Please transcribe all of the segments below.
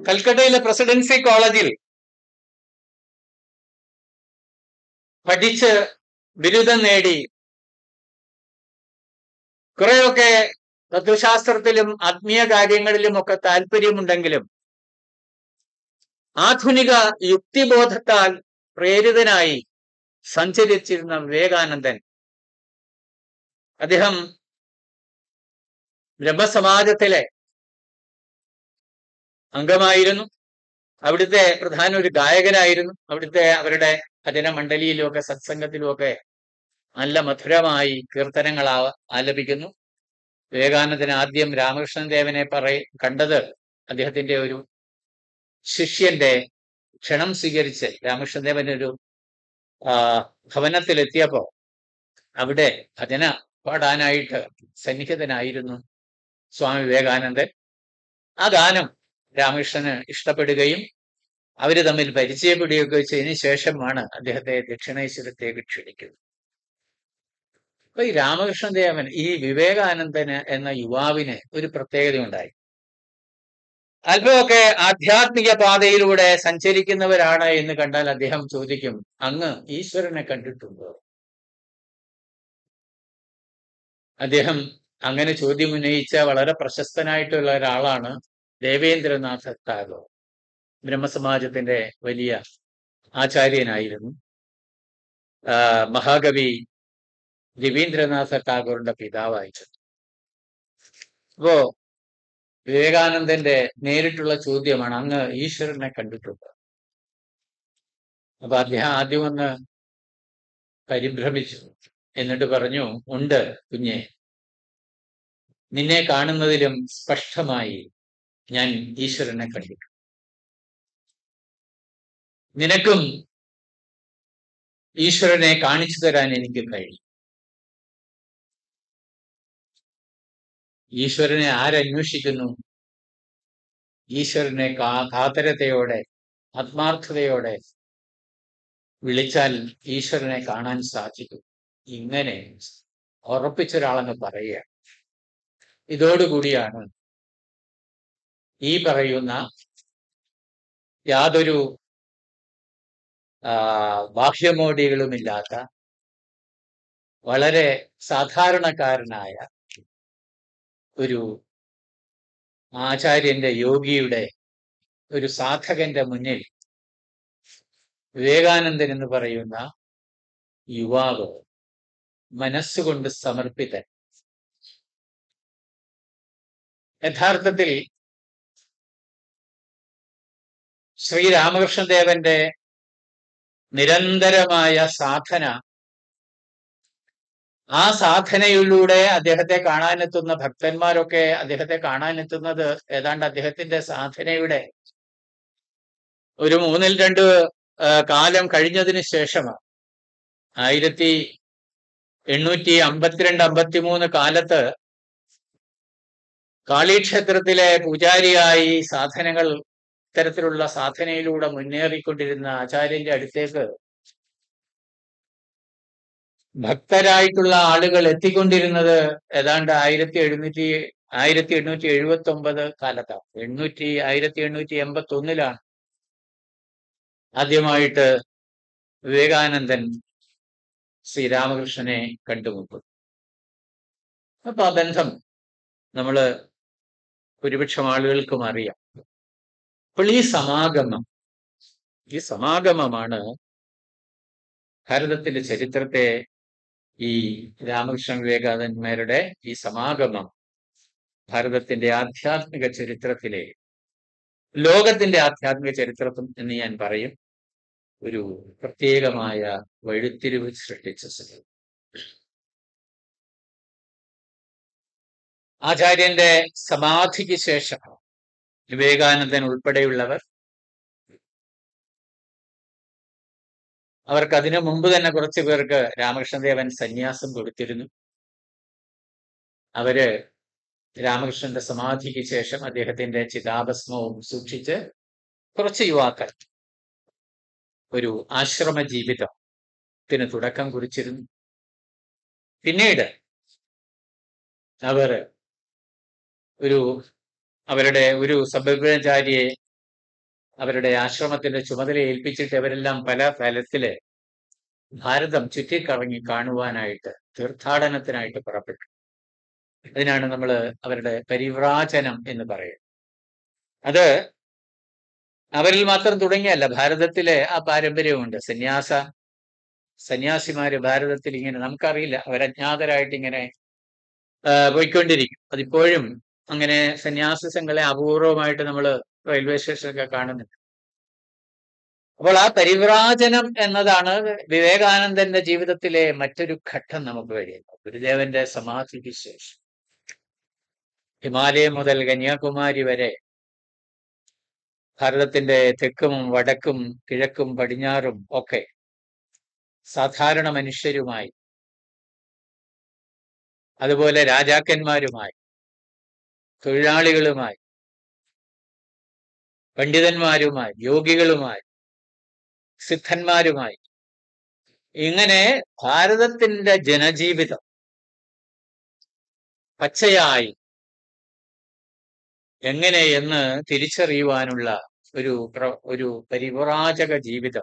കൽക്കട്ടയിലെ presidency കോളേജിൽ പഠിച്ച് ബിരുദം നേടി കുറെയൊക്കെ തത്വശാസ്ത്രത്തിലും ആത്മീയ കാര്യങ്ങളിലും ഒക്കെ താല്പര്യമുണ്ടെങ്കിലും ആധുനിക യുക്തിബോധത്താൽ പ്രേരിതനായി സഞ്ചരിച്ചിരുന്ന വിവേകാനന്ദൻ അദ്ദേഹം ബ്രഹ്മസമാജത്തിലെ അംഗമായിരുന്നു അവിടുത്തെ പ്രധാന ഒരു ഗായകനായിരുന്നു അവിടുത്തെ അവരുടെ ഭജന മണ്ഡലിയിലും ഒക്കെ സത്സംഗത്തിലും ഒക്കെ നല്ല മധുരമായി കീർത്തനങ്ങൾ ആ- ആലപിക്കുന്നു വിവേകാനന്ദൻ ആദ്യം രാമകൃഷ്ണൻ ദേവനെ പറയ കണ്ടത് അദ്ദേഹത്തിന്റെ ഒരു ശിഷ്യന്റെ ക്ഷണം സ്വീകരിച്ച് രാമകൃഷ്ണൻ ദേവൻ ഒരു ആ ഭവനത്തിലെത്തിയപ്പോ അവിടെ ഭജന പാടാനായിട്ട് സന്നിഹിതനായിരുന്നു സ്വാമി വിവേകാനന്ദൻ ആ ഗാനം രാമകൃഷ്ണന് ഇഷ്ടപ്പെടുകയും അവര് തമ്മിൽ പരിചയപ്പെടുകയൊക്കെ ചെയ്തതിനു ശേഷമാണ് അദ്ദേഹത്തെ ദക്ഷിണേശ്വരത്തേക്ക് ക്ഷണിക്കുന്നത് അപ്പൊ ഈ രാമകൃഷ്ണദേവൻ ഈ വിവേകാനന്ദന് എന്ന യുവാവിന് ഒരു പ്രത്യേകത ഉണ്ടായി അല്പമൊക്കെ ആധ്യാത്മിക പാതയിലൂടെ സഞ്ചരിക്കുന്നവരാണ് എന്ന് കണ്ടാൽ അദ്ദേഹം ചോദിക്കും അങ്ങ് ഈശ്വരനെ കണ്ടിട്ടുണ്ടോ അദ്ദേഹം അങ്ങനെ ചോദ്യം ഉന്നയിച്ച വളരെ പ്രശസ്തനായിട്ടുള്ള ഒരാളാണ് ദേവേന്ദ്രനാഥ ടാഗോർ ബ്രഹ്മസമാജത്തിന്റെ വലിയ ആചാര്യനായിരുന്നു ആ, മഹാകവി രവീന്ദ്രനാഥ ടാഗോറിന്റെ പിതാവായിരുന്നു അപ്പോ വിവേകാനന്ദന്റെ നേരിട്ടുള്ള ചോദ്യമാണ് അങ്ങ് ഈശ്വരനെ കണ്ടിട്ടുണ്ടോ അപ്പൊ അദ്ദേഹം ആദ്യം ഒന്ന് പരിഭ്രമിച്ചു എന്നിട്ട് പറഞ്ഞു ഉണ്ട് കുഞ്ഞെ നിന്നെ കാണുന്നതിലും സ്പഷ്ടമായി ഞാൻ ഈശ്വരനെ കണ്ടിട്ടുണ്ട് നിനക്കും ഈശ്വരനെ കാണിച്ചു തരാൻ എനിക്ക് കഴിയും ഈശ്വരനെ ആരന്വേഷിക്കുന്നു ഈശ്വരനെ കാ കാതരതയോടെ ആത്മാർത്ഥതയോടെ വിളിച്ചാൽ ഈശ്വരനെ കാണാൻ സാധിക്കും ഇങ്ങനെ ഉറപ്പിച്ചൊരാളെന്ന് പറയുക ഇതോടുകൂടിയാണ് ഈ പറയുന്ന യാതൊരു ആ, ബാഹ്യമോടികളുമില്ലാത്ത വളരെ സാധാരണക്കാരനായ ഒരു ആചാര്യന്റെ യോഗിയുടെ ഒരു സാധകന്റെ മുന്നിൽ വിവേകാനന്ദൻ എന്ന് പറയുന്ന യുവാവ് മനസ്സുകൊണ്ട് സമർപ്പിതൻ യഥാർത്ഥത്തിൽ ശ്രീരാമകൃഷ്ണദേവന്റെ നിരന്തരമായ സാധന ആ സാധനയിലൂടെ അദ്ദേഹത്തെ കാണാനെത്തുന്ന ഭക്തന്മാരൊക്കെ അദ്ദേഹത്തെ കാണാനെത്തുന്നത് ഏതാണ്ട് അദ്ദേഹത്തിന്റെ സാധനയുടെ ഒരു മൂന്നിൽ രണ്ട് ആ, കാലം കഴിഞ്ഞതിന് ശേഷമാണ് ആയിരത്തി എണ്ണൂറ്റി അമ്പത്തിരണ്ട് അമ്പത്തിമൂന്ന് കാലത്ത് കാളീക്ഷേത്രത്തിലെ പൂജാരിയായി സാധനങ്ങൾ ഇത്തരത്തിലുള്ള സാധനയിലൂടെ മുന്നേറിക്കൊണ്ടിരുന്ന ആചാര്യന്റെ അടുത്തേക്ക് ഭക്തരായിട്ടുള്ള ആളുകൾ എത്തിക്കൊണ്ടിരുന്നത് ഏതാണ്ട് ആയിരത്തി എഴുന്നൂറ്റി ആയിരത്തി എണ്ണൂറ്റി എഴുപത്തി ഒമ്പത് കാലത്താണ് എണ്ണൂറ്റി ആയിരത്തി എണ്ണൂറ്റി എൺപത്തി ഒന്നിലാണ് ആദ്യമായിട്ട് വിവേകാനന്ദൻ ശ്രീരാമകൃഷ്ണനെ കണ്ടുമുട്ടും അപ്പൊ ആ ബന്ധം നമ്മള് ഭൂരിപക്ഷം ആളുകൾക്കും അറിയാം അപ്പോൾ ഈ സമാഗമം ഈ സമാഗമമാണ് ഭാരതത്തിന്റെ ചരിത്രത്തെ ഈ രാമകൃഷ്ണ വിവേകാനന്ദന്മാരുടെ ഈ സമാഗമം ഭാരതത്തിന്റെ ആധ്യാത്മിക ചരിത്രത്തിലെ ലോകത്തിന്റെ ആധ്യാത്മിക ചരിത്രത്തിൽ എന്ന് ഞാൻ പറയും ഒരു പ്രത്യേകമായ വഴിത്തിരിവ് സൃഷ്ടിച്ച സ്ഥലം ആചാര്യന്റെ സമാധിക്ക് ശേഷം വിവേകാനന്ദൻ ഉൾപ്പെടെയുള്ളവർ അവർക്ക് അതിനു മുമ്പ് തന്നെ കുറച്ചു പേർക്ക് രാമകൃഷ്ണദേവൻ സന്യാസം കൊടുത്തിരുന്നു അവര് രാമകൃഷ്ണന്റെ സമാധിക്ക് ശേഷം അദ്ദേഹത്തിന്റെ ചിതാഭസ്മവും സൂക്ഷിച്ച് കുറച്ച് യുവാക്കൾ ഒരു ആശ്രമ ജീവിതത്തിന് തുടക്കം കുറിച്ചിരുന്നു പിന്നീട് അവർ ഒരു അവരുടെ ഒരു സബ്രഹ്മചാരിയെ അവരുടെ ആശ്രമത്തിന്റെ ചുമതല ഏൽപ്പിച്ചിട്ട് അവരെല്ലാം പല തലത്തില് ഭാരതം ചുറ്റിക്കറങ്ങി കാണുവാനായിട്ട് തീർത്ഥാടനത്തിനായിട്ട് പുറപ്പെട്ടു അതിനാണ് നമ്മൾ അവരുടെ പരിവ്രാജനം എന്ന് പറയുന്നത് അത് അവരിൽ മാത്രം തുടങ്ങിയല്ല ഭാരതത്തിലെ ആ പാരമ്പര്യമുണ്ട് സന്യാസ സന്യാസിമാര് ഭാരതത്തിൽ ഇങ്ങനെ നമുക്കറിയില്ല അവരജ്ഞാതരായിട്ട് ഇങ്ങനെ ആ, പോയിക്കൊണ്ടിരിക്കും അതിപ്പോഴും അങ്ങനെ സന്യാസ സംഘങ്ങളെ അപൂർവമായിട്ട് നമ്മൾ റെയിൽവേ സ്റ്റേഷനൊക്കെ കാണുന്നുണ്ട് അപ്പോൾ ആ പരിവ്രാജനം എന്നതാണ് വിവേകാനന്ദന്റെ ജീവിതത്തിലെ മറ്റൊരു ഘട്ടം നമുക്ക് കഴിയുന്നത് ഗുരുദേവന്റെ സമാധിക്ക് ശേഷം ഹിമാലയം മുതൽ കന്യാകുമാരി വരെ ഭാരതത്തിന്റെ തെക്കും വടക്കും കിഴക്കും പടിഞ്ഞാറും ഒക്കെ സാധാരണ മനുഷ്യരുമായി അതുപോലെ രാജാക്കന്മാരുമായി തൊഴിലാളികളുമായി പണ്ഡിതന്മാരുമായി യോഗികളുമായി സിദ്ധന്മാരുമായി ഇങ്ങനെ ഭാരതത്തിന്റെ ജനജീവിതം പച്ചയായി എങ്ങനെ എന്ന് തിരിച്ചറിയുവാനുള്ള ഒരു പ്ര- ഒരു പരിവ്രാജക ജീവിതം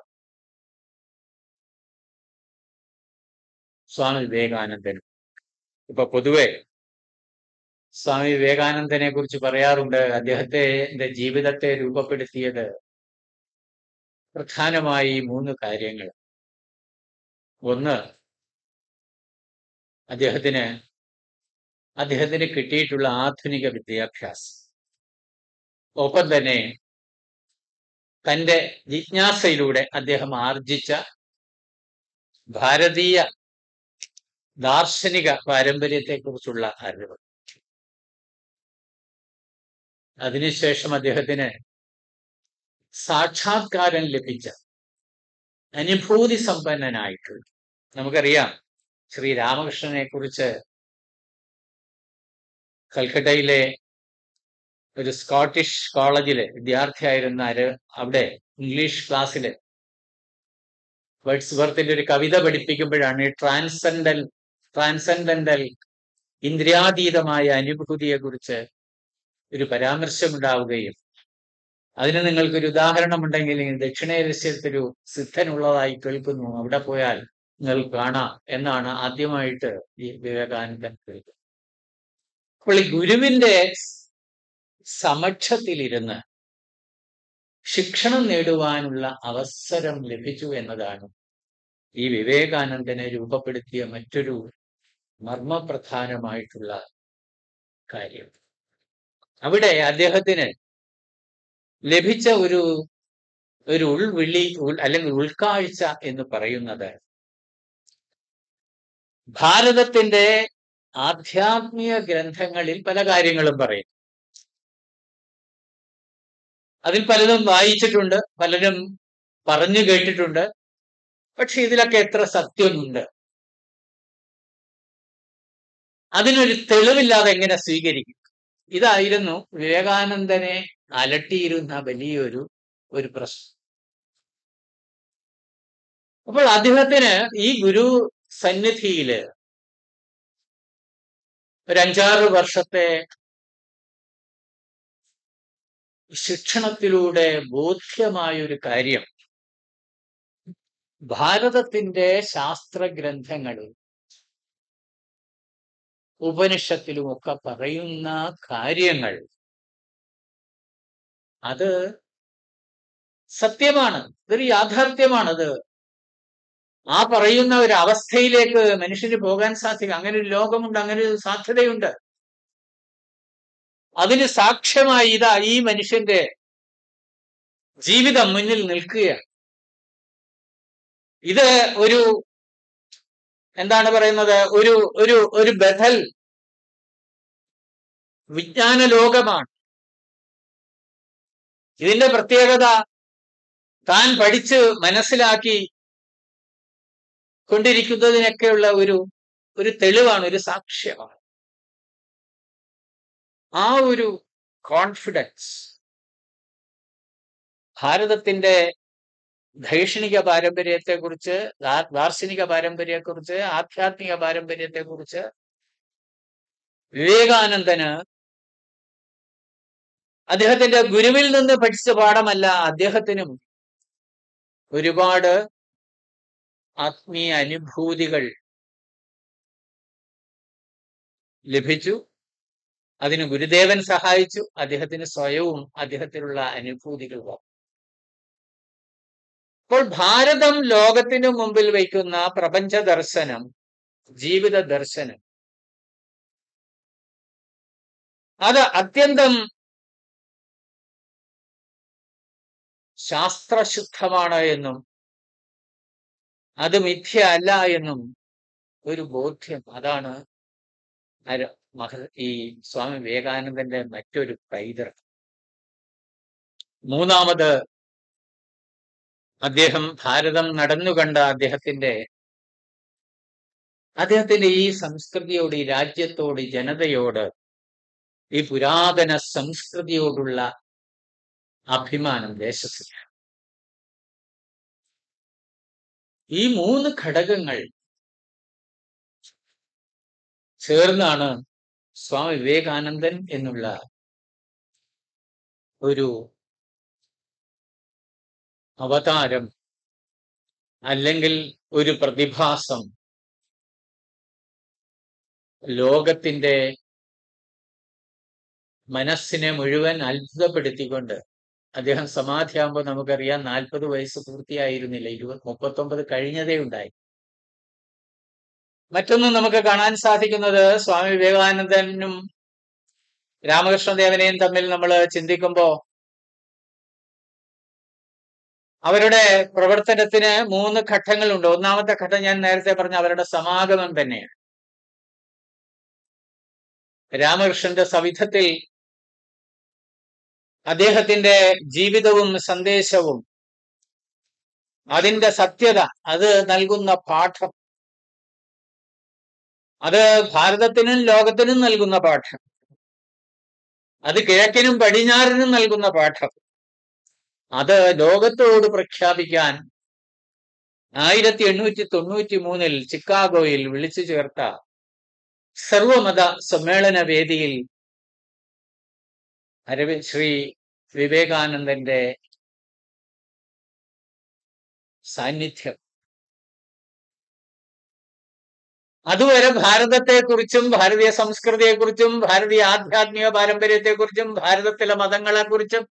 സ്വാമി വിവേകാനന്ദൻ ഇപ്പൊ പൊതുവെ സ്വാമി വിവേകാനന്ദനെ കുറിച്ച് പറയാറുണ്ട് അദ്ദേഹത്തിന്റെ ജീവിതത്തെ രൂപപ്പെടുത്തിയത് പ്രധാനമായി മൂന്ന് കാര്യങ്ങൾ ഒന്ന് അദ്ദേഹത്തിന് അദ്ദേഹത്തിന് കിട്ടിയിട്ടുള്ള ആധുനിക വിദ്യാഭ്യാസം ഒപ്പം തന്നെ തന്റെ ജിജ്ഞാസയിലൂടെ അദ്ദേഹം ആർജിച്ച ഭാരതീയ ദാർശനിക പാരമ്പര്യത്തെക്കുറിച്ചുള്ള അറിവ് അതിനുശേഷം അദ്ദേഹത്തിന് സാക്ഷാത്കാരം ലഭിച്ച അനുഭൂതി സമ്പന്നനായിട്ടുള്ള നമുക്കറിയാം ശ്രീ രാമകൃഷ്ണനെ കുറിച്ച് കൽക്കട്ടയിലെ ഒരു സ്കോട്ടിഷ് കോളേജിലെ വിദ്യാർത്ഥിയായിരുന്ന ആര് അവിടെ ഇംഗ്ലീഷ് ക്ലാസ്സില് വേർഡ്സ്വർത്തിന്റെ ഒരു കവിത പഠിപ്പിക്കുമ്പോഴാണ് ഈ ട്രാൻസെൻഡൽ ട്രാൻസെൻഡന്റൽ ഇന്ദ്രിയാതീതമായ അനുഭൂതിയെ കുറിച്ച് ഒരു പരാമർശമുണ്ടാവുകയും അതിന് നിങ്ങൾക്കൊരു ഉദാഹരണം ഉണ്ടെങ്കിൽ ഈ ദക്ഷിണേഷ്യത്തൊരു സിദ്ധനുള്ളതായി കേൾക്കുന്നു അവിടെ പോയാൽ നിങ്ങൾ കാണാം എന്നാണ് ആദ്യമായിട്ട് ഈ വിവേകാനന്ദൻ കേൾക്കുന്നത് അപ്പോൾ ഈ ഗുരുവിന്റെ സമക്ഷത്തിലിരുന്ന് ശിക്ഷണം നേടുവാനുള്ള അവസരം ലഭിച്ചു എന്നതാണ് ഈ വിവേകാനന്ദനെ രൂപപ്പെടുത്തിയ മറ്റൊരു മർമ്മപ്രധാനമായിട്ടുള്ള കാര്യം അവിടെ അദ്ദേഹത്തിന് ലഭിച്ച ഒരു ഒരു ഉൾവിളി ഉൾ- അല്ലെങ്കിൽ ഉൾക്കാഴ്ച എന്ന് പറയുന്നത് ഭാരതത്തിന്റെ ആധ്യാത്മിക ഗ്രന്ഥങ്ങളിൽ പല കാര്യങ്ങളും പറയും അതിൽ പലതും വായിച്ചിട്ടുണ്ട് പലരും പറഞ്ഞു കേട്ടിട്ടുണ്ട് പക്ഷെ ഇതിലൊക്കെ എത്ര സത്യമുണ്ട് അതിനൊരു തെളിവില്ലാതെ എങ്ങനെ സ്വീകരിക്കും ഇതായിരുന്നു വിവേകാനന്ദനെ അലട്ടിയിരുന്ന വലിയൊരു ഒരു പ്രശ്നം അപ്പോൾ അദ്ദേഹത്തിന് ഈ ഗുരു സന്നിധിയില് ഒരു അഞ്ചാറ് വർഷത്തെ ശിക്ഷണത്തിലൂടെ ബോധ്യമായ ഒരു കാര്യം ഭാരതത്തിന്റെ ശാസ്ത്രഗ്രന്ഥങ്ങളിൽ ഉപനിഷത്തിലുമൊക്കെ പറയുന്ന കാര്യങ്ങൾ അത് സത്യമാണ് ഇതൊരു യാഥാർത്ഥ്യമാണത് ആ പറയുന്ന ഒരു അവസ്ഥയിലേക്ക് മനുഷ്യന് പോകാൻ സാധിക്കും അങ്ങനെ ഒരു ലോകമുണ്ട് അങ്ങനെ ഒരു സാധ്യതയുണ്ട് അതിന് സാക്ഷ്യമായി ഇതാ ഈ മനുഷ്യന്റെ ജീവിതം മുന്നിൽ നിൽക്കുകയാണ് ഇത് ഒരു എന്താണ് പറയുന്നത് ഒരു ഒരു ഒരു ബദൽ വിജ്ഞാന ലോകമാണ് ഇതിന്റെ പ്രത്യേകത താൻ പഠിച്ച് മനസ്സിലാക്കി കൊണ്ടിരിക്കുന്നതിനൊക്കെയുള്ള ഒരു ഒരു തെളിവാണ് ഒരു സാക്ഷ്യമാണ് ആ ഒരു കോൺഫിഡൻസ് ഭാരതത്തിന്റെ ധൈഷണിക പാരമ്പര്യത്തെക്കുറിച്ച് ദാ- ദാർശനിക പാരമ്പര്യത്തെക്കുറിച്ച് ആധ്യാത്മിക പാരമ്പര്യത്തെക്കുറിച്ച് വിവേകാനന്ദന് അദ്ദേഹത്തിന്റെ ഗുരുവിൽ നിന്ന് പഠിച്ച പാഠമല്ല അദ്ദേഹത്തിനും ഒരുപാട് ആത്മീയ അനുഭൂതികൾ ലഭിച്ചു അതിന് ഗുരുദേവൻ സഹായിച്ചു അദ്ദേഹത്തിന് സ്വയവും അദ്ദേഹത്തിനുള്ള അനുഭൂതികൾ വന്നു അപ്പോൾ ഭാരതം ലോകത്തിനു മുമ്പിൽ വയ്ക്കുന്ന പ്രപഞ്ച ദർശനം ജീവിത ദർശനം അത് അത്യന്തം ശാസ്ത്രശുദ്ധമാണ് എന്നും അത് മിഥ്യ അല്ല എന്നും ഒരു ബോധ്യം അതാണ് അര- മഹ ഈ സ്വാമി വിവേകാനന്ദന്റെ മറ്റൊരു പൈതൃകം മൂന്നാമത് അദ്ദേഹം ഭാരതം നടന്നുകണ്ട അദ്ദേഹത്തിന്റെ അദ്ദേഹത്തിന്റെ ഈ സംസ്കൃതിയോട് ഈ രാജ്യത്തോട് ഈ ജനതയോട് ഈ പുരാതന സംസ്കൃതിയോടുള്ള അഭിമാനം ദേശത്തിന് ഈ മൂന്ന് ഘടകങ്ങൾ ചേർന്നാണ് സ്വാമി വിവേകാനന്ദൻ എന്നുള്ള ഒരു അവതാരം അല്ലെങ്കിൽ ഒരു പ്രതിഭാസം ലോകത്തിന്റെ മനസ്സിനെ മുഴുവൻ അത്ഭുതപ്പെടുത്തിക്കൊണ്ട് അദ്ദേഹം സമാധിയാകുമ്പോൾ നമുക്കറിയാം നാൽപ്പത് വയസ്സ് പൂർത്തിയായിരുന്നില്ല ഇരുപത് മുപ്പത്തൊമ്പത് കഴിഞ്ഞതേ ഉണ്ടായി മറ്റൊന്ന് നമുക്ക് കാണാൻ സാധിക്കുന്നത് സ്വാമി വിവേകാനന്ദനും രാമകൃഷ്ണദേവനെയും തമ്മിൽ നമ്മൾ ചിന്തിക്കുമ്പോ അവരുടെ പ്രവർത്തനത്തിന് മൂന്ന് ഘട്ടങ്ങളുണ്ട് ഒന്നാമത്തെ ഘട്ടം ഞാൻ നേരത്തെ പറഞ്ഞ അവരുടെ സമാഗമം തന്നെയാണ് രാമകൃഷ്ണന്റെ സവിധത്തിൽ അദ്ദേഹത്തിന്റെ ജീവിതവും സന്ദേശവും അതിന്റെ സത്യത അത് നൽകുന്ന പാഠം അത് ഭാരതത്തിനും ലോകത്തിനും നൽകുന്ന പാഠം അത് കിഴക്കിനും പടിഞ്ഞാറിനും നൽകുന്ന പാഠം അത് ലോകത്തോട് പ്രഖ്യാപിക്കാൻ ആയിരത്തി എണ്ണൂറ്റി തൊണ്ണൂറ്റി മൂന്നിൽ ചിക്കാഗോയിൽ വിളിച്ചു ചേർത്ത സർവമത സമ്മേളന വേദിയിൽ അരവിന്ദ് ശ്രീ വിവേകാനന്ദന്റെ സാന്നിധ്യം അതുവരെ ഭാരതത്തെക്കുറിച്ചും ഭാരതീയ സംസ്കൃതിയെക്കുറിച്ചും ഭാരതീയ ആധ്യാത്മിക പാരമ്പര്യത്തെക്കുറിച്ചും ഭാരതത്തിലെ മതങ്ങളെക്കുറിച്ചും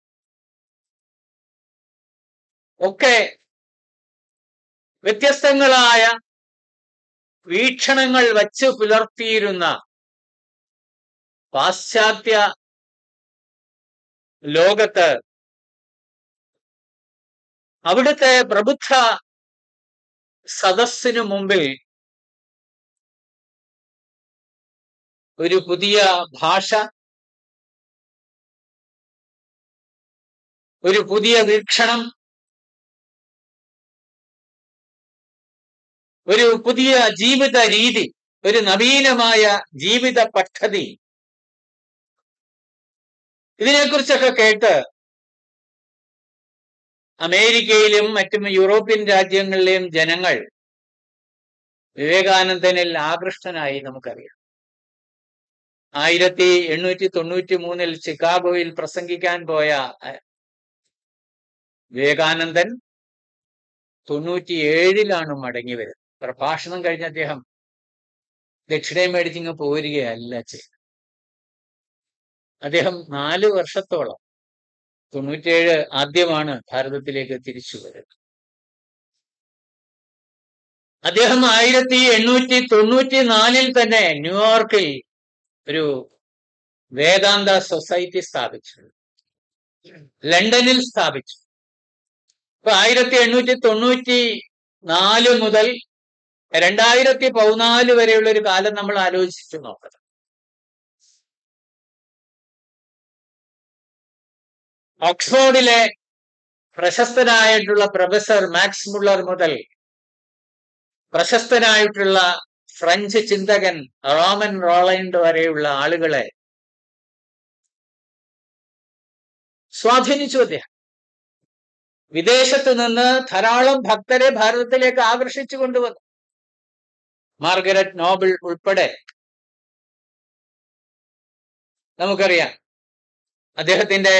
ഒക്കെ വ്യത്യസ്തങ്ങളായ വീക്ഷണങ്ങൾ വച്ച് പുലർത്തിയിരുന്ന പാശ്ചാത്യ ലോകത്ത് അവിടുത്തെ പ്രബുദ്ധ സദസ്സിനു മുമ്പിൽ ഒരു പുതിയ ഭാഷ ഒരു പുതിയ വീക്ഷണം ഒരു പുതിയ ജീവിത രീതി ഒരു നവീനമായ ജീവിത പദ്ധതി ഇതിനെക്കുറിച്ചൊക്കെ കേട്ട് അമേരിക്കയിലും മറ്റും യൂറോപ്യൻ രാജ്യങ്ങളിലെയും ജനങ്ങൾ വിവേകാനന്ദനിൽ ആകൃഷ്ടനായി നമുക്കറിയാം ആയിരത്തി എണ്ണൂറ്റി തൊണ്ണൂറ്റി മൂന്നിൽ ചിക്കാഗോയിൽ പ്രസംഗിക്കാൻ പോയ അഹ്, വിവേകാനന്ദൻ തൊണ്ണൂറ്റിയേഴിലാണ് മടങ്ങി വരുന്നത് പ്രഭാഷണം കഴിഞ്ഞ അദ്ദേഹം ദക്ഷിണയും മേടിച്ചിങ്ങ് പോരുകയല്ല ചെയ്തത് അദ്ദേഹം നാല് വർഷത്തോളം തൊണ്ണൂറ്റിയേഴ് ആദ്യമാണ് ഭാരതത്തിലേക്ക് തിരിച്ചു വരുന്നത് അദ്ദേഹം ആയിരത്തി എണ്ണൂറ്റി തൊണ്ണൂറ്റി നാലിൽ തന്നെ ന്യൂയോർക്കിൽ ഒരു വേദാന്ത സൊസൈറ്റി സ്ഥാപിച്ചു ലണ്ടനിൽ സ്ഥാപിച്ചു ഇപ്പൊ ആയിരത്തി എണ്ണൂറ്റി തൊണ്ണൂറ്റി നാല് മുതൽ രണ്ടായിരത്തി പതിനാല് വരെയുള്ള ഒരു കാലം നമ്മൾ ആലോചിച്ചു നോക്കണം ഓക്സ്ഫോർഡിലെ പ്രശസ്തനായിട്ടുള്ള പ്രൊഫസർ മാക്സ് മുള്ളർ മുതൽ പ്രശസ്തനായിട്ടുള്ള ഫ്രഞ്ച് ചിന്തകൻ റോമൻ റോളൈൻഡ് വരെയുള്ള ആളുകളെ സ്വാധീനിച്ചു അദ്ദേഹം വിദേശത്ത് നിന്ന് ധാരാളം ഭക്തരെ ഭാരതത്തിലേക്ക് ആകർഷിച്ചു കൊണ്ടുവന്നു മാർഗരറ്റ് നോബിൾ ഉൾപ്പെടെ നമുക്കറിയാം അദ്ദേഹത്തിന്റെ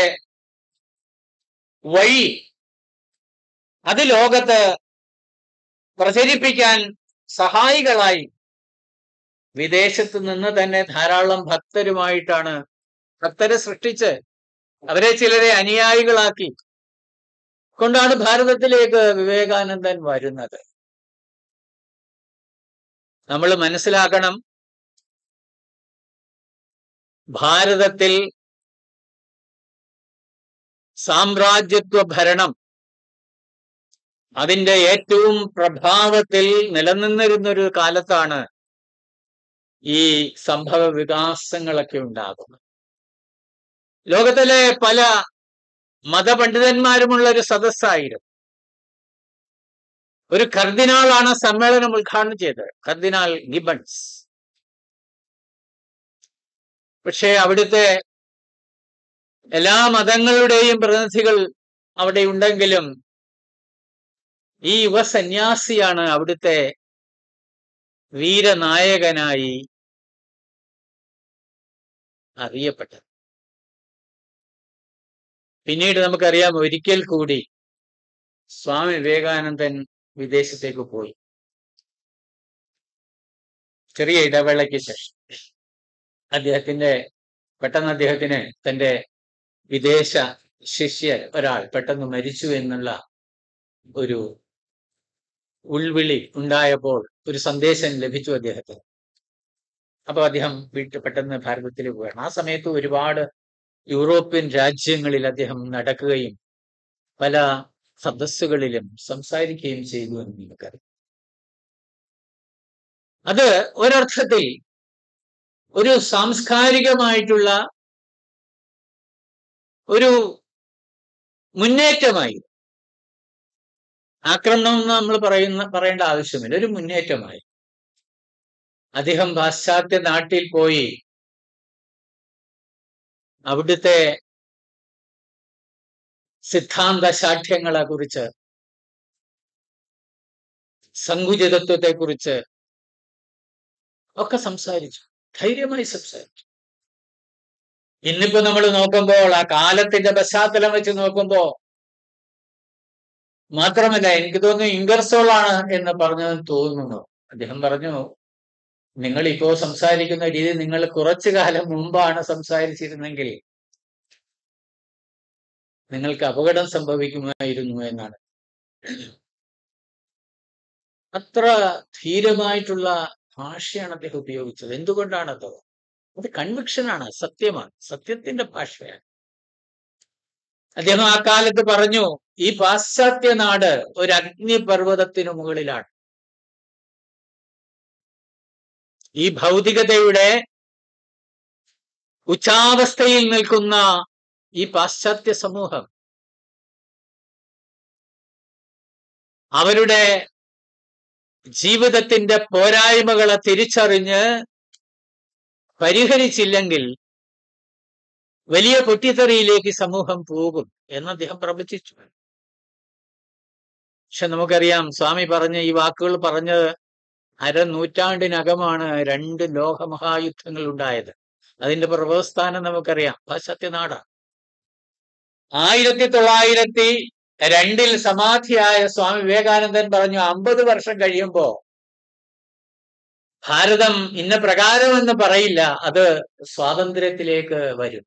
വഴി അത് ലോകത്ത് പ്രചരിപ്പിക്കാൻ സഹായികളായി വിദേശത്ത് നിന്ന് തന്നെ ധാരാളം ഭക്തരുമായിട്ടാണ് ഭക്തരെ സൃഷ്ടിച്ച് അവരെ ചിലരെ അനുയായികളാക്കി കൊണ്ടാണ് ഭാരതത്തിലേക്ക് വിവേകാനന്ദൻ വരുന്നത് നമ്മൾ മനസ്സിലാക്കണം ഭാരതത്തിൽ സാമ്രാജ്യത്വ ഭരണം അതിന്റെ ഏറ്റവും പ്രഭാവത്തിൽ നിലനിന്നിരുന്ന ഒരു കാലത്താണ് ഈ സംഭവ വികാസങ്ങളൊക്കെ ഉണ്ടാകുന്നത് ലോകത്തിലെ പല മതപണ്ഡിതന്മാരുമുള്ള ഒരു സദസ്സായിരുന്നു ഒരു കർദിനാളാണ് സമ്മേളനം ഉദ്ഘാടനം ചെയ്തത് കർദിനാൾ ഗിബൺസ് പക്ഷേ അവിടുത്തെ എല്ലാ മതങ്ങളുടെയും പ്രതിനിധികൾ അവിടെ ഉണ്ടെങ്കിലും ഈ യുവ സന്യാസിയാണ് അവിടുത്തെ വീരനായകനായി അറിയപ്പെട്ടത് പിന്നീട് നമുക്കറിയാം ഒരിക്കൽ കൂടി സ്വാമി വിവേകാനന്ദൻ വിദേശത്തേക്ക് പോയി ചെറിയ ഇടവേളയ്ക്ക് ശേഷം അദ്ദേഹത്തിന്റെ പെട്ടെന്ന് അദ്ദേഹത്തിന് തന്റെ വിദേശ ശിഷ്യർ ഒരാൾ പെട്ടെന്ന് മരിച്ചു എന്നുള്ള ഒരു ഉൾവിളി ഉണ്ടായപ്പോൾ ഒരു സന്ദേശം ലഭിച്ചു അദ്ദേഹത്തിന് അപ്പൊ അദ്ദേഹം വീട്ടിൽ പെട്ടെന്ന് ഭാരതത്തിലേക്ക് പോവുകയാണ് ആ സമയത്ത് ഒരുപാട് യൂറോപ്യൻ രാജ്യങ്ങളിൽ അദ്ദേഹം നടക്കുകയും പല സദസ്സുകളിലും സംസാരിക്കുകയും ചെയ്തു എന്ന് നമുക്കറിയാം അത് ഒരർത്ഥത്തിൽ ഒരു സാംസ്കാരികമായിട്ടുള്ള ഒരു മുന്നേറ്റമായി ആക്രമണം എന്ന് നമ്മൾ പറയുന്ന പറയേണ്ട ആവശ്യമില്ല ഒരു മുന്നേറ്റമായി അദ്ദേഹം പാശ്ചാത്യ നാട്ടിൽ പോയി അവിടുത്തെ സിദ്ധാന്ത ശാഠ്യങ്ങളെ കുറിച്ച് സങ്കുചിതത്വത്തെ കുറിച്ച് ഒക്കെ സംസാരിച്ചു ധൈര്യമായി സംസാരിച്ചു ഇന്നിപ്പോ നമ്മൾ നോക്കുമ്പോൾ ആ കാലത്തിന്റെ പശ്ചാത്തലം വെച്ച് നോക്കുമ്പോ മാത്രമല്ല എനിക്ക് തോന്നുന്നു ഇംഗർസോൾ ആണ് എന്ന് പറഞ്ഞതെന്ന് തോന്നുന്നു അദ്ദേഹം പറഞ്ഞു നിങ്ങൾ ഇപ്പോ സംസാരിക്കുന്ന രീതി നിങ്ങൾ കുറച്ചു കാലം മുമ്പാണ് സംസാരിച്ചിരുന്നെങ്കിൽ നിങ്ങൾക്ക് അപകടം സംഭവിക്കുമായിരുന്നു എന്നാണ് അത്ര ധീരമായിട്ടുള്ള ഭാഷയാണ് അദ്ദേഹം ഉപയോഗിച്ചത് എന്തുകൊണ്ടാണത് അത് കൺവിക്ഷനാണ് സത്യമാണ് സത്യത്തിന്റെ ഭാഷയാണ് അദ്ദേഹം ആ കാലത്ത് പറഞ്ഞു ഈ പാശ്ചാത്യ നാട് ഒരു അഗ്നിപർവ്വതത്തിനു മുകളിലാണ് ഈ ഭൗതികതയുടെ ഉച്ചാവസ്ഥയിൽ നിൽക്കുന്ന ഈ പാശ്ചാത്യ സമൂഹം അവരുടെ ജീവിതത്തിന്റെ പോരായ്മകളെ തിരിച്ചറിഞ്ഞ് പരിഹരിച്ചില്ലെങ്കിൽ വലിയ പൊട്ടിത്തെറിയിലേക്ക് സമൂഹം പോകും എന്ന് അദ്ദേഹം പ്രവചിച്ചു പക്ഷെ നമുക്കറിയാം സ്വാമി പറഞ്ഞ ഈ വാക്കുകൾ പറഞ്ഞത് അരനൂറ്റാണ്ടിനകമാണ് രണ്ട് ലോകമഹായുദ്ധങ്ങൾ ഉണ്ടായത് അതിന്റെ പ്രഭവസ്ഥാനം നമുക്കറിയാം പാശ്ചാത്യ നാടാണ് ആയിരത്തി തൊള്ളായിരത്തി രണ്ടിൽ സമാധിയായ സ്വാമി വിവേകാനന്ദൻ പറഞ്ഞു അമ്പത് വർഷം കഴിയുമ്പോ ഭാരതം ഇന്ന പ്രകാരമെന്ന് പറയില്ല അത് സ്വാതന്ത്ര്യത്തിലേക്ക് വരും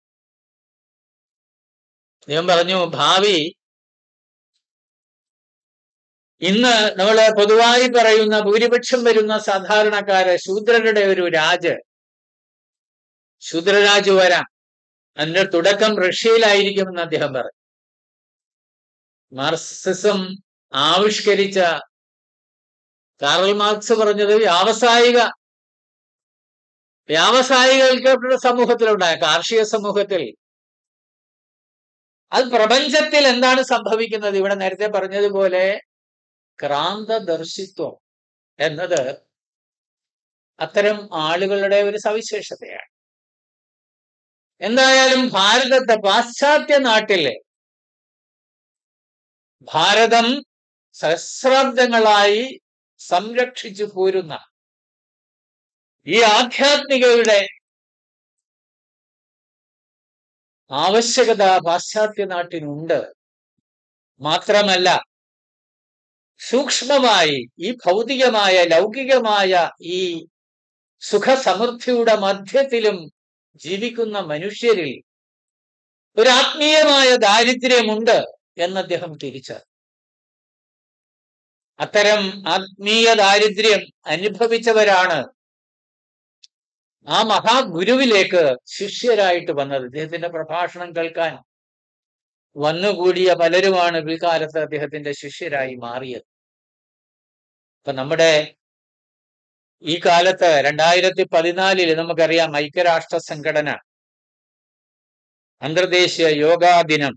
അദ്ദേഹം പറഞ്ഞു ഭാവി ഇന്ന് നമ്മൾ പൊതുവായി പറയുന്ന ഭൂരിപക്ഷം വരുന്ന സാധാരണക്കാര് ശൂദ്രരുടെ ഒരു രാജ് ശൂദ്രരാജ് വരാം അതിന്റെ തുടക്കം റഷ്യയിലായിരിക്കുമെന്ന് അദ്ദേഹം പറഞ്ഞു മാർക്സിസം ആവിഷ്കരിച്ച കാറൽ മാർക്സ് പറഞ്ഞത് വ്യാവസായിക വ്യാവസായികൾക്ക് സമൂഹത്തിലുണ്ടായ കാർഷിക സമൂഹത്തിൽ അത് പ്രപഞ്ചത്തിൽ എന്താണ് സംഭവിക്കുന്നത് ഇവിടെ നേരത്തെ പറഞ്ഞതുപോലെ ക്രാന്തദർശിത്വം എന്നത് അത്തരം ആളുകളുടെ ഒരു സവിശേഷതയാണ് എന്തായാലും ഭാരതത്തെ പാശ്ചാത്യ നാട്ടിലെ ഭാരതം സഹസ്രാബ്ദങ്ങളായി സംരക്ഷിച്ചു പോരുന്ന ഈ ആധ്യാത്മികയുടെ ആവശ്യകത പാശ്ചാത്യ നാട്ടിനുണ്ട് മാത്രമല്ല സൂക്ഷ്മമായി ഈ ഭൗതികമായ ലൗകികമായ ഈ സുഖസമൃദ്ധിയുടെ മധ്യത്തിലും ജീവിക്കുന്ന മനുഷ്യരിൽ ഒരു ആത്മീയമായ ദാരിദ്ര്യമുണ്ട് എന്ന് അദ്ദേഹം തിരിച്ചറിഞ്ഞു അത്തരം ആത്മീയ ദാരിദ്ര്യം അനുഭവിച്ചവരാണ് ആ മഹാഗുരുവിലേക്ക് ശിഷ്യരായിട്ട് വന്നത് അദ്ദേഹത്തിന്റെ പ്രഭാഷണം കേൾക്കാൻ വന്നുകൂടിയ പലരുമാണ് പിൽക്കാലത്ത് അദ്ദേഹത്തിന്റെ ശിഷ്യരായി മാറിയത് ഇപ്പൊ നമ്മുടെ ഈ കാലത്ത് രണ്ടായിരത്തി പതിനാലില് നമുക്കറിയാം ഐക്യരാഷ്ട്ര സംഘടന അന്തർദേശീയ യോഗാ ദിനം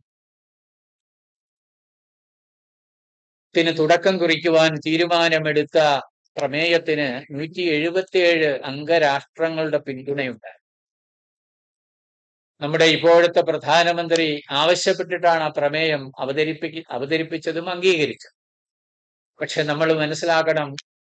ത്തിന് തുടക്കം കുറിക്കുവാൻ തീരുമാനമെടുത്ത പ്രമേയത്തിന് നൂറ്റി എഴുപത്തിയേഴ് അംഗരാഷ്ട്രങ്ങളുടെ പിന്തുണയുണ്ട് നമ്മുടെ ഇപ്പോഴത്തെ പ്രധാനമന്ത്രി ആവശ്യപ്പെട്ടിട്ടാണ് ആ പ്രമേയം അവതരിപ്പിക്ക അവതരിപ്പിച്ചതും അംഗീകരിച്ചത് പക്ഷെ നമ്മൾ മനസ്സിലാക്കണം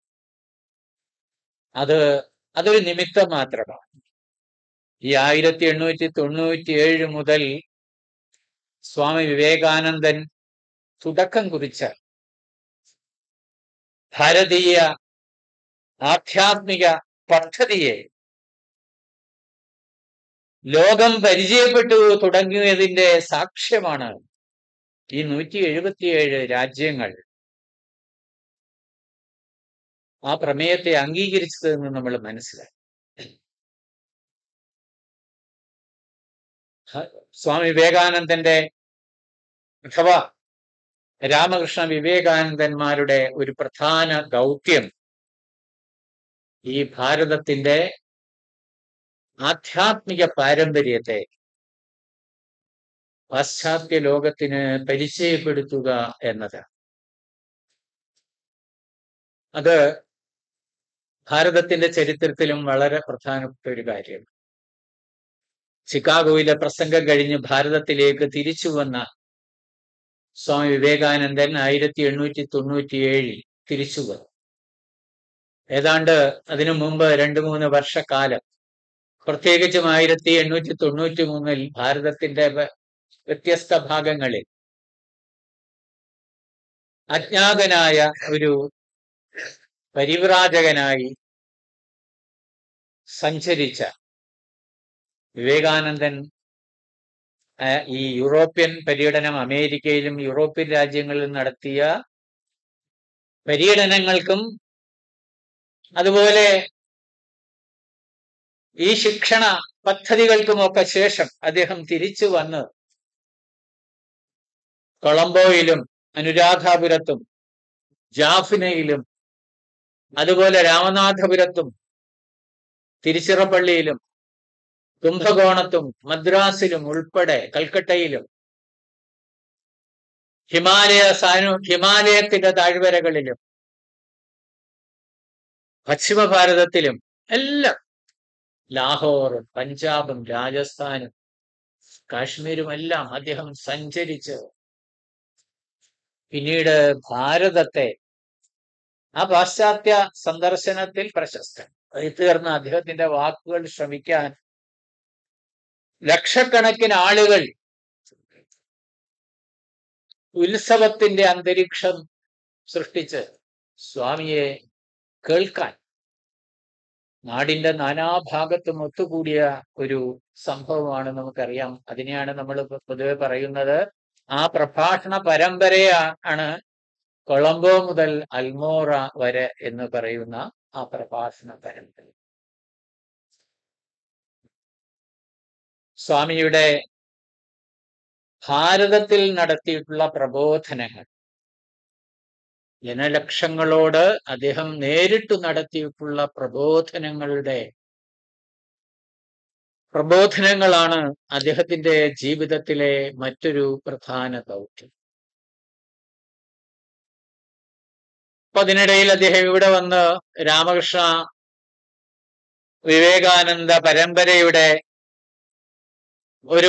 അത് അതൊരു നിമിത്തം മാത്രമാണ് ഈ ആയിരത്തി എണ്ണൂറ്റി തൊണ്ണൂറ്റി ഏഴ് മുതൽ സ്വാമി വിവേകാനന്ദൻ തുടക്കം കുറിച്ച ഭാരതീയ ആധ്യാത്മിക പദ്ധതിയെ ലോകം പരിചയപ്പെട്ടു തുടങ്ങിയതിന്റെ സാക്ഷ്യമാണ് ഈ നൂറ്റി എഴുപത്തിയേഴ് രാജ്യങ്ങൾ ആ പ്രമേയത്തെ അംഗീകരിച്ചതെന്ന് നമ്മൾ മനസ്സിലാക്കി സ്വാമി വിവേകാനന്ദന്റെ അഥവാ രാമകൃഷ്ണ വിവേകാനന്ദന്മാരുടെ ഒരു പ്രധാന ദൗത്യം ഈ ഭാരതത്തിന്റെ ആധ്യാത്മിക പാരമ്പര്യത്തെ പാശ്ചാത്യ ലോകത്തിന് പരിചയപ്പെടുത്തുക എന്നതാണ് അത് ഭാരതത്തിന്റെ ചരിത്രത്തിലും വളരെ പ്രധാനപ്പെട്ട ഒരു കാര്യം ചിക്കാഗോയിലെ പ്രസംഗം കഴിഞ്ഞ് ഭാരതത്തിലേക്ക് തിരിച്ചു വന്ന സ്വാമി വിവേകാനന്ദൻ ആയിരത്തി എണ്ണൂറ്റി തൊണ്ണൂറ്റി ഏഴിൽ തിരിച്ചു വന്നു ഏതാണ്ട് അതിനു മുമ്പ് രണ്ടു മൂന്ന് വർഷക്കാലം പ്രത്യേകിച്ചും ആയിരത്തി എണ്ണൂറ്റി തൊണ്ണൂറ്റി മൂന്നിൽ ഭാരതത്തിന്റെ വ്യത്യസ്ത ഭാഗങ്ങളിൽ അജ്ഞാതനായ ഒരു പരിവ്രാജകനായി സഞ്ചരിച്ച വിവേകാനന്ദൻ ഈ യൂറോപ്യൻ പര്യടനം അമേരിക്കയിലും യൂറോപ്യൻ രാജ്യങ്ങളിലും നടത്തിയ പര്യടനങ്ങൾക്കും അതുപോലെ ഈ ശിക്ഷണ പദ്ധതികൾക്കുമൊക്കെ ശേഷം അദ്ദേഹം തിരിച്ചു വന്ന് കൊളംബോയിലും അനുരാധാപുരത്തും ജാഫിനയിലും അതുപോലെ രാമനാഥപുരത്തും തിരുച്ചിറപ്പള്ളിയിലും കുംഭകോണത്തും മദ്രാസിലും ഉൾപ്പെടെ കൽക്കട്ടയിലും ഹിമാലയ സാനു ഹിമാലയത്തിന്റെ താഴ്വരകളിലും പശ്ചിമ ഭാരതത്തിലും എല്ലാം ലാഹോറും പഞ്ചാബും രാജസ്ഥാനും കാശ്മീരും എല്ലാം അദ്ദേഹം സഞ്ചരിച്ച് പിന്നീട് ഭാരതത്തെ ആ പാശ്ചാത്യ സന്ദർശനത്തിൽ പ്രശസ്തൻ തീർന്ന അദ്ദേഹത്തിന്റെ വാക്കുകൾ ശ്രമിക്കാൻ ലക്ഷക്കണക്കിന് ആളുകൾ ഉത്സവത്തിന്റെ അന്തരീക്ഷം സൃഷ്ടിച്ച് സ്വാമിയെ കേൾക്കാൻ നാടിന്റെ നാനാഭാഗത്തും ഒത്തുകൂടിയ ഒരു സംഭവമാണ് നമുക്കറിയാം അതിനെയാണ് നമ്മൾ പൊതുവെ പറയുന്നത് ആ പ്രഭാഷണ പരമ്പരയാണ് കൊളംബോ മുതൽ അൽമോറ വരെ എന്ന് പറയുന്ന ആ പ്രഭാഷണ പരമ്പര സ്വാമിയുടെ ഭാരതത്തിൽ നടത്തിയിട്ടുള്ള പ്രബോധനങ്ങൾ ജനലക്ഷങ്ങളോട് അദ്ദേഹം നേരിട്ട് നടത്തിയിട്ടുള്ള പ്രബോധനങ്ങളുടെ പ്രബോധനങ്ങളാണ് അദ്ദേഹത്തിന്റെ ജീവിതത്തിലെ മറ്റൊരു പ്രധാന ദൗത്യം അപ്പൊ അതിനിടയിൽ അദ്ദേഹം ഇവിടെ വന്ന് രാമകൃഷ്ണ വിവേകാനന്ദ പരമ്പരയുടെ ഒരു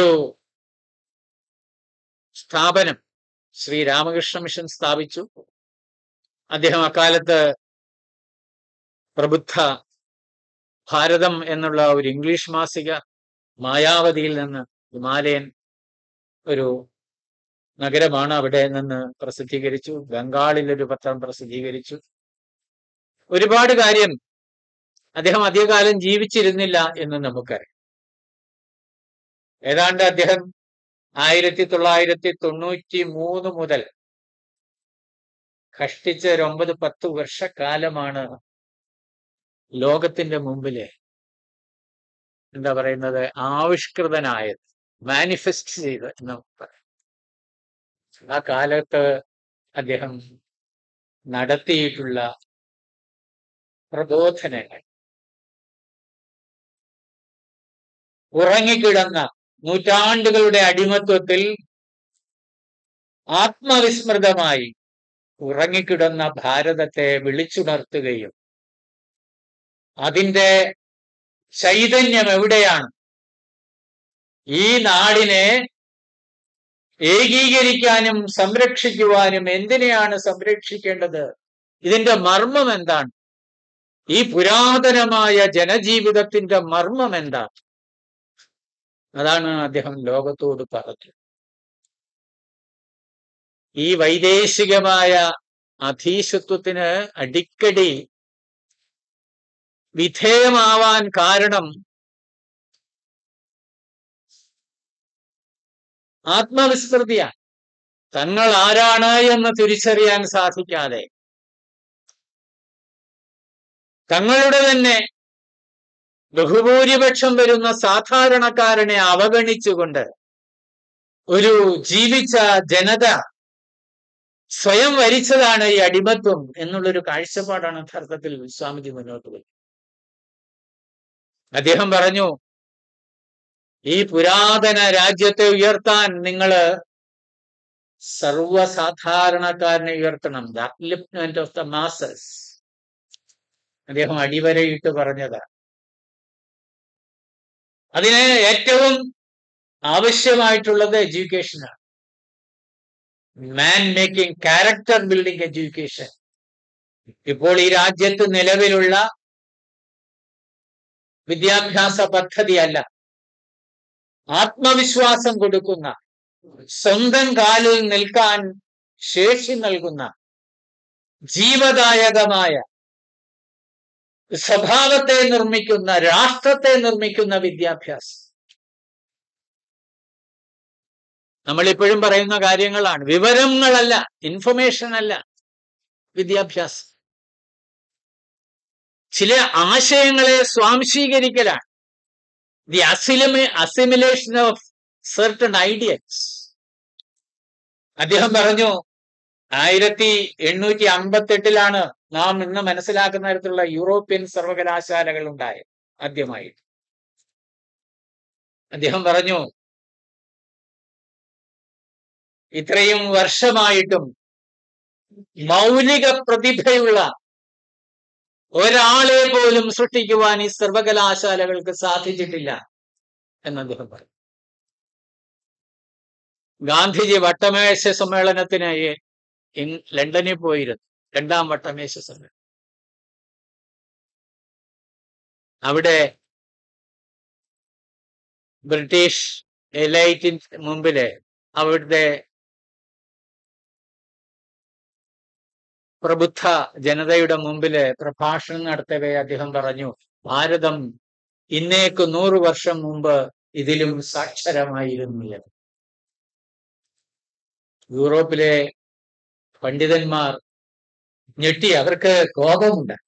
സ്ഥാപനം ശ്രീ രാമകൃഷ്ണ മിഷൻ സ്ഥാപിച്ചു അദ്ദേഹം അക്കാലത്ത് പ്രബുദ്ധ ഭാരതം എന്നുള്ള ഒരു ഇംഗ്ലീഷ് മാസിക മായാവതിയിൽ നിന്ന് ഹിമാലയൻ ഒരു നഗരമാണ് അവിടെ നിന്ന് പ്രസിദ്ധീകരിച്ചു ബംഗാളിൽ ഒരു പത്രം പ്രസിദ്ധീകരിച്ചു ഒരുപാട് കാര്യം അദ്ദേഹം അധികകാലം ജീവിച്ചിരുന്നില്ല എന്ന് നമുക്കറിയാം ഏതാണ്ട് അദ്ദേഹം ആയിരത്തി തൊള്ളായിരത്തി തൊണ്ണൂറ്റി മൂന്ന് മുതൽ കഷ്ടിച്ച് ഒരു ഒമ്പത് പത്ത് വർഷക്കാലമാണ് ലോകത്തിന്റെ മുമ്പില് എന്താ പറയുന്നത് ആവിഷ്കൃതനായത് മാനിഫെസ്റ്റ് ചെയ്ത് എന്ന് പറയാം ആ കാലത്ത് അദ്ദേഹം നടത്തിയിട്ടുള്ള പ്രബോധനങ്ങൾ ഉറങ്ങിക്കിടന്ന നൂറ്റാണ്ടുകളുടെ അടിമത്വത്തിൽ ആത്മവിസ്മൃതമായി ഉറങ്ങിക്കിടന്ന ഭാരതത്തെ വിളിച്ചുണർത്തുകയും അതിന്റെ ചൈതന്യം എവിടെയാണ് ഈ നാടിനെ ഏകീകരിക്കാനും സംരക്ഷിക്കുവാനും എന്തിനെയാണ് സംരക്ഷിക്കേണ്ടത് ഇതിന്റെ മർമ്മം എന്താണ് ഈ പുരാതനമായ ജനജീവിതത്തിന്റെ മർമ്മം എന്താണ് അതാണ് അദ്ദേഹം ലോകത്തോട് പറഞ്ഞത് ഈ വൈദേശികമായ അധീശത്വത്തിന് അടിക്കടി വിധേയമാവാൻ കാരണം ആത്മവിസ്മൃതിയാണ് തങ്ങൾ ആരാണ് എന്ന് തിരിച്ചറിയാൻ സാധിക്കാതെ തങ്ങളുടെ തന്നെ ബഹുഭൂരിപക്ഷം വരുന്ന സാധാരണക്കാരനെ അവഗണിച്ചുകൊണ്ട് ഒരു ജീവിച്ച ജനത സ്വയം വരിച്ചതാണ് ഈ അടിമത്വം എന്നുള്ളൊരു കാഴ്ചപ്പാടാണ് യഥാർത്ഥത്തിൽ സ്വാമിജി മുന്നോട്ട് വയ്ക്കുന്നത് അദ്ദേഹം പറഞ്ഞു ഈ പുരാതന രാജ്യത്തെ ഉയർത്താൻ നിങ്ങള് സർവസാധാരണക്കാരനെ ഉയർത്തണം the upliftment of the masses അദ്ദേഹം അടിവരയിട്ട് പറഞ്ഞതാണ് അതിന് ഏറ്റവും ആവശ്യമായിട്ടുള്ളത് എഡ്യൂക്കേഷനാണ് man making character building education ഇപ്പോൾ ഈ രാജ്യത്ത് നിലവിലുള്ള വിദ്യാഭ്യാസ പദ്ധതിയല്ല ആത്മവിശ്വാസം കൊടുക്കുന്ന സ്വന്തം കാലിൽ നിൽക്കാൻ ശേഷി നൽകുന്ന ജീവദായകമായ സ്വഭാവത്തെ നിർമ്മിക്കുന്ന രാഷ്ട്രത്തെ നിർമ്മിക്കുന്ന വിദ്യാഭ്യാസം നമ്മൾ ഇപ്പോഴും പറയുന്ന കാര്യങ്ങളാണ് വിവരങ്ങളല്ല ഇൻഫർമേഷൻ അല്ല വിദ്യാഭ്യാസം ചില ആശയങ്ങളെ സ്വാംശീകരിക്കലാണ് ദി അസിലമി അസിമിലേഷൻ ഓഫ് സെർട്ടൺ ഐഡിയസ് അദ്ദേഹം പറഞ്ഞു ആയിരത്തി എണ്ണൂറ്റി അമ്പത്തി എട്ടിലാണ് നാം ഇന്ന് മനസ്സിലാക്കുന്ന തരത്തിലുള്ള യൂറോപ്യൻ സർവകലാശാലകൾ ഉണ്ടായത് ആദ്യമായി അദ്ദേഹം പറഞ്ഞു ഇത്രയും വർഷമായിട്ടും മൗലിക പ്രതിഭയുള്ള ഒരാളെ പോലും സൃഷ്ടിക്കുവാൻ ഈ സർവകലാശാലകൾക്ക് സാധിച്ചിട്ടില്ല എന്ന് അദ്ദേഹം പറഞ്ഞു ഗാന്ധിജി വട്ടമേശ സമ്മേളനത്തിന് ഇൻ- ലണ്ടനിൽ പോയിരുന്നു രണ്ടാം വട്ടമേശ സമ്മേളനം അവിടെ ബ്രിട്ടീഷ് എലൈറ്റിന് മുമ്പില് അവിടുത്തെ പ്രബുദ്ധ ജനതയുടെ മുമ്പില് പ്രഭാഷണം നടത്തവേ അദ്ദേഹം പറഞ്ഞു ഭാരതം ഇന്നേക്ക് നൂറ് വർഷം മുമ്പ് ഇതിലും സാക്ഷരമായിരുന്നില്ല യൂറോപ്പിലെ പണ്ഡിതന്മാർ ഞെട്ടി അവർക്ക് കോപമുണ്ട്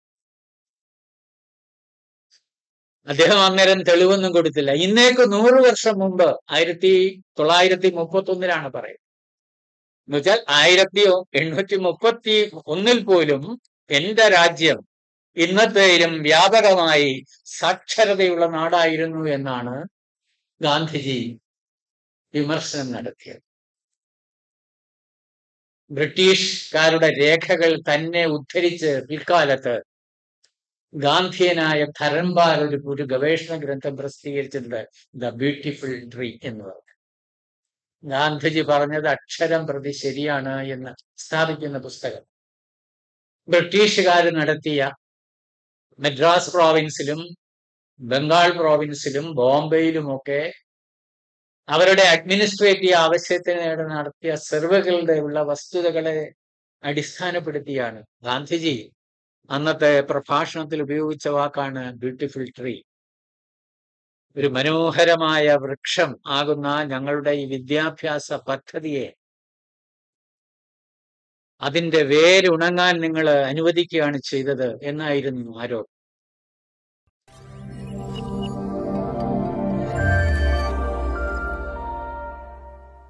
അദ്ദേഹം അന്നേരം തെളിവൊന്നും കൊടുത്തില്ല ഇന്നേക്ക് നൂറ് വർഷം മുമ്പ് ആയിരത്തി തൊള്ളായിരത്തി മുപ്പത്തി ഒന്നിലാണ് പറയുന്നത് എന്നുവെച്ചാൽ ആയിരത്തി എണ്ണൂറ്റി മുപ്പത്തി ഒന്നിൽ പോലും എന്റെ രാജ്യം ഇന്നത്തെയും വ്യാപകമായി സാക്ഷരതയുള്ള നാടായിരുന്നു എന്നാണ് ഗാന്ധിജി വിമർശനം നടത്തിയത് ബ്രിട്ടീഷുകാരുടെ രേഖകൾ തന്നെ ഉദ്ധരിച്ച് പിൽക്കാലത്ത് ഗാന്ധിയനായ ധരംപാൽ ഒരു ഒരു ഗവേഷണ ഗ്രന്ഥം പ്രസിദ്ധീകരിച്ചിട്ടുണ്ട് ദ ബ്യൂട്ടിഫുൾ ട്രീ എന്ന് പറഞ്ഞു ഗാന്ധിജി പറഞ്ഞത് അക്ഷരം പ്രതി ശരിയാണ് എന്ന് സ്ഥാപിക്കുന്ന പുസ്തകം ബ്രിട്ടീഷുകാർ നടത്തിയ മദ്രാസ് പ്രോവിൻസിലും ബംഗാൾ പ്രോവിൻസിലും ബോംബെയിലുമൊക്കെ അവരുടെ അഡ്മിനിസ്ട്രേറ്റീവ് ആവശ്യത്തിന് വേണ്ടി നടത്തിയ സെർവുകളുടെ ഉള്ള വസ്തുതകളെ അടിസ്ഥാനപ്പെടുത്തിയാണ് ഗാന്ധിജി അന്നത്തെ പ്രഭാഷണത്തിൽ ഉപയോഗിച്ച വാക്കാണ് ബ്യൂട്ടിഫുൾ ട്രീ ഒരു മനോഹരമായ വൃക്ഷം ആകുന്ന ഞങ്ങളുടെ ഈ വിദ്യാഭ്യാസ പദ്ധതിയെ അതിന്റെ വേരുണങ്ങാൻ നിങ്ങൾ അനുവദിക്കുകയാണ് ചെയ്തത് എന്നായിരുന്നു ആരോപണം